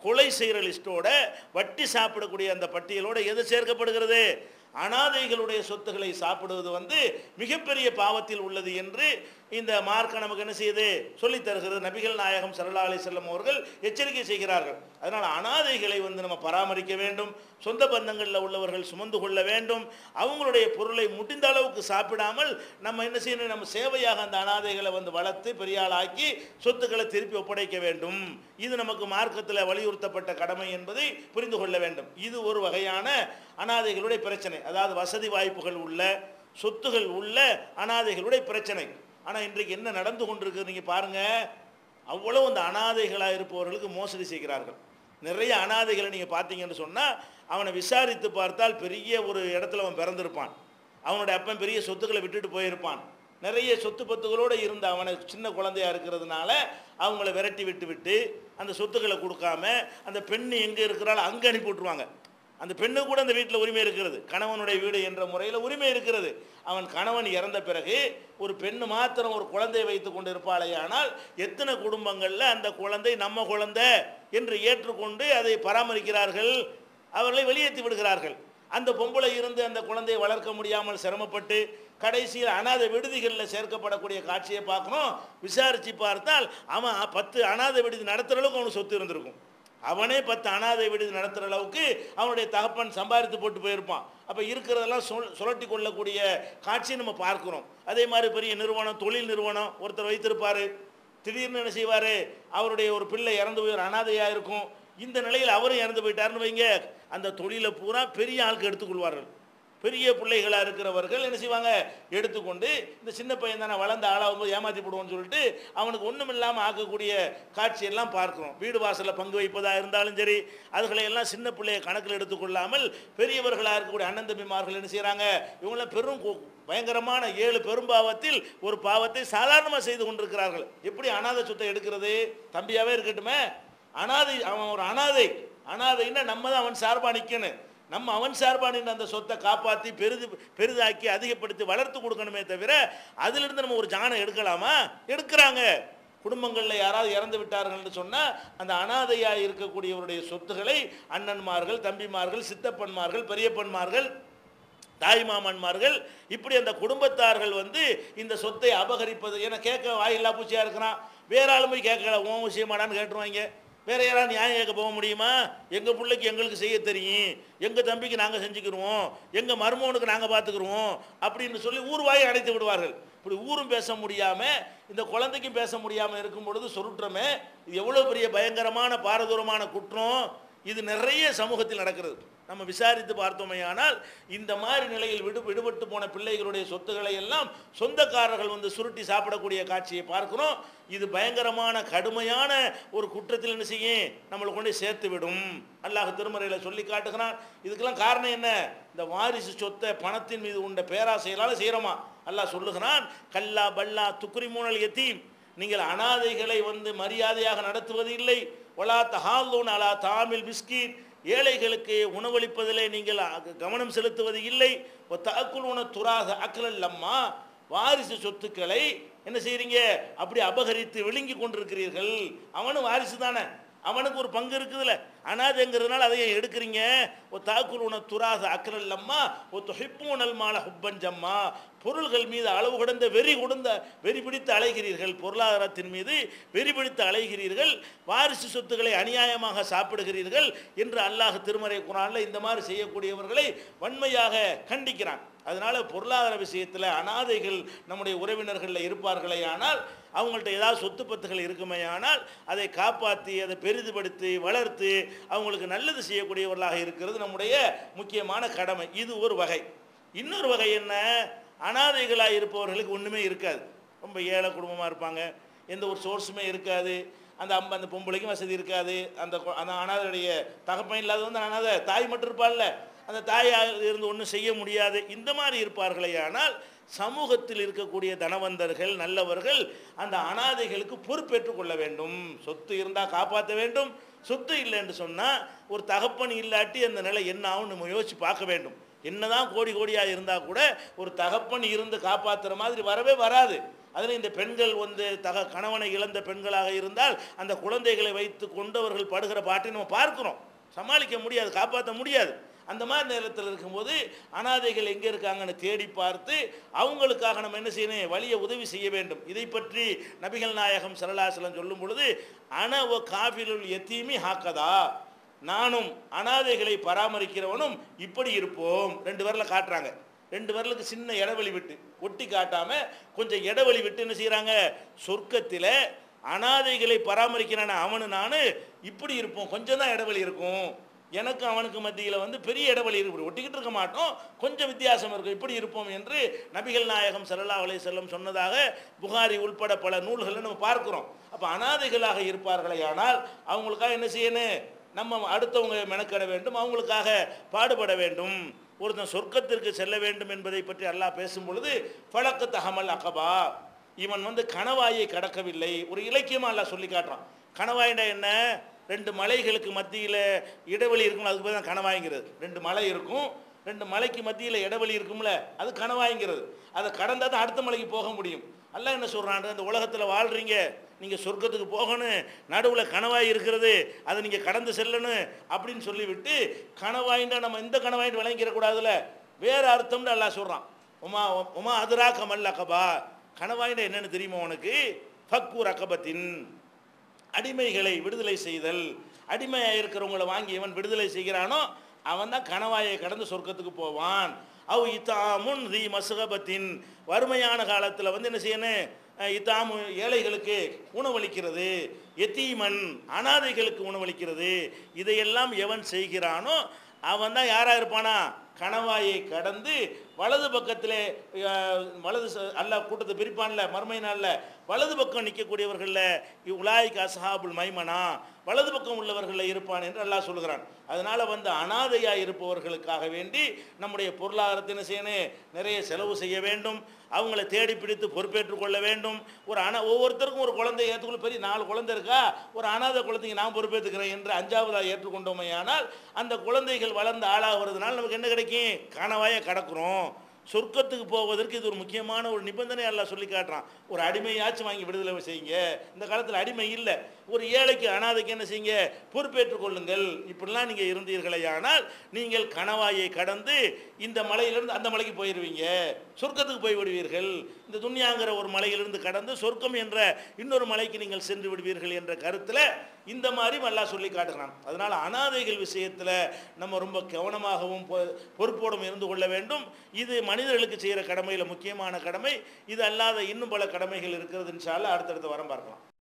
கொலை செய்கிற லிஸ்ட்டோட வட்டி சாப்பிடக்கூடிய அந்த பட்டியலோட எது சேர்க்கப்படுகிறது அனாதைகளுடைய சொத்துக்களை சாப்பிடுவது வந்து மிகப்பெரிய பாவத்தில் உள்ளது என்று இந்த மார்க்க நமக்கு என்ன செய்யுது சொல்லித் தருகிறது நபிகள் நாயகம் சல்லா அலி செல்லம் அவர்கள் எச்சரிக்கை செய்கிறார்கள் அதனால் அனாதைகளை வந்து நம்ம பராமரிக்க வேண்டும் சொந்த பந்தங்களில் உள்ளவர்கள் சுமந்து கொள்ள வேண்டும் அவங்களுடைய பொருளை முடிந்த அளவுக்கு சாப்பிடாமல் நம்ம என்ன செய்யணும் நம்ம சேவையாக அந்த அனாதைகளை வந்து வளர்த்து பெரிய ஆளாக்கி சொத்துக்களை திருப்பி ஒப்படைக்க வேண்டும் இது நமக்கு மார்க்கத்தில் வலியுறுத்தப்பட்ட கடமை என்பதை புரிந்து கொள்ள வேண்டும் இது ஒரு வகையான அனாதைகளுடைய பிரச்சனை அதாவது வசதி வாய்ப்புகள் உள்ள சொத்துகள் உள்ள அனாதைகளுடைய பிரச்சனை ஆனால் இன்றைக்கு என்ன நடந்து கொண்டிருக்கு நீங்கள் பாருங்கள் அவ்வளவு அந்த அனாதைகளாக இருப்பவர்களுக்கு மோசடி செய்கிறார்கள் நிறைய அனாதைகளை நீங்கள் பார்த்தீங்கன்னு சொன்னால் அவனை விசாரித்து பார்த்தால் பெரிய ஒரு இடத்துல அவன் பிறந்திருப்பான் அவனுடைய அப்பன் பெரிய சொத்துக்களை விட்டுட்டு போயிருப்பான் நிறைய சொத்து பத்துகளோடு இருந்த அவனை சின்ன குழந்தையா இருக்கிறதுனால அவங்கள விரட்டி விட்டு விட்டு அந்த சொத்துக்களை கொடுக்காம அந்த பெண்ணு எங்கே இருக்கிறாள் அங்கே அனுப்பி விட்ருவாங்க அந்த பெண்ணு கூட அந்த வீட்டில் உரிமை இருக்கிறது கணவனுடைய வீடு என்ற முறையில் உரிமை இருக்கிறது அவன் கணவன் இறந்த பிறகு ஒரு பெண்ணு மாத்திரம் ஒரு குழந்தையை வைத்து கொண்டு இருப்பாளே ஆனால் எத்தனை குடும்பங்களில் அந்த குழந்தை நம்ம குழந்தை என்று ஏற்றுக்கொண்டு அதை பராமரிக்கிறார்கள் அவர்களை வெளியேற்றி விடுகிறார்கள் அந்த பொம்பளை இருந்து அந்த குழந்தையை வளர்க்க முடியாமல் சிரமப்பட்டு கடைசியில் அனாதை விடுதிகளில் சேர்க்கப்படக்கூடிய காட்சியை பார்க்கணும் விசாரித்து பார்த்தால் அவன் பத்து அனாதை விடுதி நடத்துகிற அளவுக்கு அவனுக்கு சொத்து இருந்திருக்கும் அவனே பத்து அனாதை விடுதி நடத்துகிற அளவுக்கு அவனுடைய தகப்பன் சம்பாதித்து போட்டு போயிருப்பான் அப்போ இருக்கிறதெல்லாம் சொல் சுழட்டி கொள்ளக்கூடிய காட்சியை நம்ம பார்க்குறோம் அதே மாதிரி பெரிய நிறுவனம் தொழில் நிறுவனம் ஒருத்தர் வைத்திருப்பார் திடீர்னு என்ன செய்வார் அவருடைய ஒரு பிள்ளை இறந்து போய் ஒரு அனாதையாக இருக்கும் இந்த நிலையில் அவரும் இறந்து போயிட்டாருன்னு வைங்க அந்த தொழிலை பூரா பெரிய ஆளுக்கு எடுத்துக்கொள்வார்கள் பெரிய பிள்ளைகளாக இருக்கிறவர்கள் என்ன செய்வாங்க எடுத்துக்கொண்டு இந்த சின்ன பையன் தானே வளர்ந்த ஆளாகும்போது ஏமாற்றி போடுவோம்னு சொல்லிட்டு அவனுக்கு ஒன்றும் இல்லாமல் ஆக்கக்கூடிய காட்சியெல்லாம் பார்க்குறோம் வீடு வாசலில் பங்கு வைப்பதாக இருந்தாலும் சரி அதுகளை எல்லாம் சின்ன பிள்ளைய கணக்கில் எடுத்துக்கொள்ளாமல் பெரியவர்களாக இருக்கக்கூடிய அண்ணன் தம்பிமார்கள் என்ன செய்கிறாங்க இவங்களாம் பெரும் கு- பயங்கரமான ஏழு பெரும்பாவத்தில் ஒரு பாவத்தை சாதாரணமாக செய்து கொண்டிருக்கிறார்கள் எப்படி அனாதை சொத்தை எடுக்கிறது தம்பியாகவே இருக்கட்டுமே அனாதை அவன் ஒரு அனாதை அனாதைன்னா நம்ம தான் அவன் சார்பாக நிற்கணும் நம்ம அவன் சார்பான அந்த சொத்தை காப்பாற்றி பெரிது பெரிதாக்கி அதிகப்படுத்தி வளர்த்து கொடுக்கணுமே தவிர அதிலிருந்து நம்ம ஒரு ஜானம் எடுக்கலாமா எடுக்கிறாங்க குடும்பங்களில் யாராவது இறந்து விட்டார்கள்னு சொன்னால் அந்த அனாதையாக இருக்கக்கூடியவருடைய சொத்துக்களை அண்ணன்மார்கள் தம்பிமார்கள் சித்தப்பன்மார்கள் பெரியப்பன்மார்கள் தாய்மாமன்மார்கள் இப்படி அந்த குடும்பத்தார்கள் வந்து இந்த சொத்தை அபகரிப்பது என கேட்க வாயில்லா பூச்சியாக இருக்கிறான் வேற ஆளும் போய் கேட்கல உன் விஷயமாடான்னு கேட்டுருவாங்க வேற யாராவது நியாயம் கேட்க போக முடியுமா எங்கள் பிள்ளைக்கு எங்களுக்கு செய்ய தெரியும் எங்கள் தம்பிக்கு நாங்கள் செஞ்சுக்கிருவோம் எங்கள் மருமகனுக்கு நாங்கள் பார்த்துக்கிருவோம் அப்படின்னு சொல்லி ஊர் வாயை அடைத்து விடுவார்கள் இப்படி ஊரும் பேச முடியாமல் இந்த குழந்தைக்கும் பேச முடியாமல் இருக்கும் பொழுது சொருற்றமே இது எவ்வளோ பெரிய பயங்கரமான பாரதூரமான குற்றம் இது நிறைய சமூகத்தில் நடக்கிறது நம்ம விசாரித்து பார்த்தோமேயானால் இந்த மாதிரி நிலையில் விடு விடுபட்டு போன பிள்ளைகளுடைய சொத்துக்களை எல்லாம் சொந்தக்காரர்கள் வந்து சுருட்டி சாப்பிடக்கூடிய காட்சியை பார்க்கிறோம் இது பயங்கரமான கடுமையான ஒரு குற்றத்தில் என்ன செய்யும் நம்மளை கொண்டு போய் சேர்த்து விடும் அல்லாஹ் திருமறையில் சொல்லி காட்டுகிறான் இதுக்கெல்லாம் காரணம் என்ன இந்த வாரிசு சொத்தை பணத்தின் மீது உண்ட பேராசைகளால் செய்கிறோமா அல்லாஹ் சொல்லுகிறான் கல்லா பல்லா துக்குரிமூனல் எத்தீம் நீங்கள் அனாதைகளை வந்து மரியாதையாக நடத்துவது இல்லை ஒலா தஹாலூன் அலா தாமில் பிஸ்கீட் ஏழைகளுக்கு உணவளிப்பதிலே நீங்கள் அ- கவனம் செலுத்துவது இல்லை தாக்குல் உண துராக அக்கலல்லம்மா வாரிசு சொத்துக்களை என்ன செய்றீங்க அப்படி அபகரித்து விழுங்கி கொண்டிருக்கிறீர்கள் அவனும் வாரிசு தானே அவனுக்கு ஒரு பங்கு இருக்குதுல்ல அனாதைங்கிறதுனால அதை ஏன் எடுக்கிறீங்க ஓ தாக்குல் உண துராக அக்கலல்லம்மா ஓ தொகைப்பூனல் மால ஹுப்பஞ்சம்மா பொருள்கள் மீது அளவு கடந்த வெறி கொடுந்த வெறி பிடித்து அலைகிறீர்கள் பொருளாதாரத்தின் மீது வெறி பிடித்து அலைகிறீர்கள் வாரிசு சொத்துக்களை அநியாயமாக சாப்பிடுகிறீர்கள் என்று அல்லாஹ் திருமறை குரானில் இந்த மாதிரி செய்யக்கூடியவர்களை வன்மையாக கண்டிக்கிறான் அதனால பொருளாதார விஷயத்தில் அனாதைகள் நம்முடைய உறவினர்களில் இருப்பார்களே ஆனால் அவங்கள்ட்ட ஏதாவது சொத்து பத்துகள் இருக்குமே ஆனால் அதை காப்பாற்றி அதை பெரிதுபடுத்தி வளர்த்து அவங்களுக்கு நல்லது செய்யக்கூடியவர்களாக இருக்கிறது நம்முடைய முக்கியமான கடமை இது ஒரு வகை இன்னொரு வகை என்ன அனாதைகளாக இருப்பவர்களுக்கு ஒன்றுமே இருக்காது ரொம்ப ஏழை குடும்பமாக இருப்பாங்க எந்த ஒரு சோர்ஸுமே இருக்காது அந்த அம்ப அந்த பொம்பளைக்கும் வசதி இருக்காது அந்த கொ- அந்த அனாதையுடைய தகப்பன் இல்லாத வந்து அனாதை தாய் மட்டும் இருப்பாள்ல அந்த தாயாக இருந்து ஒன்றும் செய்ய முடியாது இந்த மாதிரி இருப்பார்களே ஆனால் சமூகத்தில் இருக்கக்கூடிய தனவந்தர்கள் நல்லவர்கள் அந்த அனாதைகளுக்கு பொறுப்பேற்றுக் கொள்ள வேண்டும் சொத்து இருந்தால் காப்பாற்ற வேண்டும் சொத்து இல்லை என்று சொன்னால் ஒரு தகப்பன் இல்லாட்டி அந்த நிலை என்ன ஆகும் நம்ம யோசிச்சு பார்க்க வேண்டும் என்னதான் கோடி கோடியாக இருந்தால் கூட ஒரு தகப்பன் இருந்து காப்பாற்றுற மாதிரி வரவே வராது அதில் இந்த பெண்கள் வந்து தக கணவனை இழந்த பெண்களாக இருந்தால் அந்த குழந்தைகளை வைத்து கொண்டு அவர்கள் படுகிற பாட்டை நம்ம பார்க்கிறோம் சமாளிக்க முடியாது காப்பாற்ற முடியாது அந்த மாதிரி நேரத்தில் இருக்கும்போது அனாதைகள் எங்கே இருக்காங்கன்னு தேடி பார்த்து அவங்களுக்காக நம்ம என்ன செய்யணும் வழியை உதவி செய்ய வேண்டும் இதை பற்றி நபிகள் நாயகம் சரலாசலம் சொல்லும் பொழுது அன ஒ காஃபிலுல் எத்தீமி ஹாக்கதா நானும் அனாதைகளை பராமரிக்கிறவனும் இப்படி இருப்போம் ரெண்டு பேரில் காட்டுறாங்க ரெண்டு பேர்களுக்கு சின்ன இடைவெளி விட்டு ஒட்டி காட்டாம கொஞ்சம் இடைவெளி விட்டு என்ன செய்கிறாங்க சொர்க்கத்தில் அனாதைகளை பராமரிக்கிறான அவனு நான் இப்படி இருப்போம் கொஞ்சம் தான் இடைவெளி இருக்கும் எனக்கு அவனுக்கு மத்தியில் வந்து பெரிய இடைவெளி இருக்கு ஒட்டிக்கிட்டு இருக்க மாட்டோம் கொஞ்சம் வித்தியாசம் இருக்கும் இப்படி இருப்போம் என்று நபிகள் நாயகம் சல்லா அலை செல்லம் சொன்னதாக புகாரி உள்பட பல நூல்களில் நம்ம பார்க்கிறோம் அப்போ அனாதைகளாக இருப்பார்களே ஆனால் அவங்களுக்காக என்ன செய்யணும் நம்ம அடுத்தவங்க மெனக்கட வேண்டும் அவங்களுக்காக பாடுபட வேண்டும் ஒருத்தன் சொர்க்கத்திற்கு செல்ல வேண்டும் என்பதை பற்றி அல்லாஹ் பேசும் பொழுது பழக்க தகமல் அகபா இவன் வந்து கணவாயை கடக்கவில்லை ஒரு இலக்கியமாக அல்லாஹ் சொல்லி காட்டுறான் கணவாயிண்டா என்ன ரெண்டு மலைகளுக்கு மத்தியில் இடைவெளி இருக்கும் அதுக்கு பேர் தான் கணவாய்ங்கிறது ரெண்டு மலை இருக்கும் ரெண்டு மலைக்கு மத்தியில் இடைவெளி இருக்கும்ல அது கணவாய்ங்கிறது அதை கடந்தால் தான் அடுத்த மலைக்கு போக முடியும் அல்லாஹ் என்ன சொல்கிறான் இந்த உலகத்தில் வாழ்கிறீங்க நீங்கள் சொர்க்கத்துக்கு போகணும் நடுவில் கணவாய் இருக்கிறது அதை நீங்கள் கடந்து செல்லணும் அப்படின்னு சொல்லிவிட்டு கணவாயின்டா நம்ம இந்த கணவாயின் விளங்கிடக்கூடாதுல வேறு அர்த்தம்னு அல்லாஹ் சொல்கிறான் உமா உமா அதுரா கமல் அக்கபா கணவாயின்டா என்னன்னு தெரியுமா உனக்கு ஃபக்கூர் அக்கபத்தின் அடிமைகளை விடுதலை செய்தல் அடிமையாக இருக்கிறவங்களை வாங்கி எவன் விடுதலை செய்கிறானோ அவன் தான் கணவாயை கடந்து சொர்க்கத்துக்கு போவான் அவ் இத்தாமுன் தி மசுகபத்தின் வறுமையான காலத்தில் வந்து என்ன செய்யணும் அஹ் இத்தாமு ஏழைகளுக்கு உணவளிக்கிறது எத்தீமன் அனாதைகளுக்கு உணவளிக்கிறது இதையெல்லாம் எவன் செய்கிறானோ அவன் தான் யாராக இருப்பானா கணவாயை கடந்து வலது பக்கத்திலே அஹ், வலது ச- அல்லாஹ் கூட்டத்தை பிரிப்பான்ல மறுமை நாளில் வலது பக்கம் நிற்கக்கூடியவர்களில் உலாய்க்கு அசஹாபுல் மைமனா வலது பக்கம் உள்ளவர்களில் இருப்பான் என்று அல்லாஹ் சொல்கிறான் அதனால் வந்து அனாதையாக இருப்பவர்களுக்காக வேண்டி நம்முடைய பொருளாதாரத்தை என்ன செய்யணும் நிறைய செலவு செய்ய வேண்டும் அவங்கள தேடி பிடித்து பொறுப்பேற்றுக் கொள்ள வேண்டும் ஒரு அனா ஒவ்வொருத்தருக்கும் ஒரு குழந்தை ஏற்றுக்கொள்ள பெரிய நாலு குழந்தை இருக்கா ஒரு அனாதை குழந்தைக்கு நான் பொறுப்பேற்றுக்கிறேன் என்று அஞ்சாவதாக ஏற்றுக்கொண்டோமையானால் அந்த குழந்தைகள் வளர்ந்து ஆளாகிறதுனால நமக்கு என்ன கிடைக்கும் கனவாய கடக்கிறோம் சொர்க்கத்துக்கு போவதற்கு இது ஒரு முக்கியமான ஒரு நிபந்தனை எல்லாம் சொல்லி காட்டுறான் ஒரு அடிமையாச்சும் வாங்கி விடுதலை செய்யுங்க இந்த காலத்தில் அடிமை இல்லை ஒரு ஏழைக்கு அனாதைக்கு என்ன செய்யுங்க பொறுப்பேற்றுக் கொள்ளுங்கள் இப்படிலாம் நீங்கள் இருந்தீர்களே ஆனால் நீங்கள் கணவாயை கடந்து இந்த மலையிலிருந்து அந்த மலைக்கு போயிடுவீங்க சொர்க்கத்துக்கு போய் விடுவீர்கள் இந்த துன்யாங்கிற ஒரு மலையிலிருந்து கடந்து சொர்க்கம் என்ற இன்னொரு மலைக்கு நீங்கள் சென்று விடுவீர்கள் என்ற கருத்தில் இந்த மாதிரி அல்லாஹ் சொல்லி காட்டுகிறான் அதனால் அனாதைகள் விஷயத்தில் நம்ம ரொம்ப கவனமாகவும் பொ- பொறுப்போடும் இருந்து கொள்ள வேண்டும் இது மனிதர்களுக்கு செய்கிற கடமையில் முக்கியமான கடமை இது அல்லாத இன்னும் பல கடமைகள் இருக்கிறது இன்ஷா அல்லாஹ் அடுத்தடுத்து வரம் பார்க்கலாம்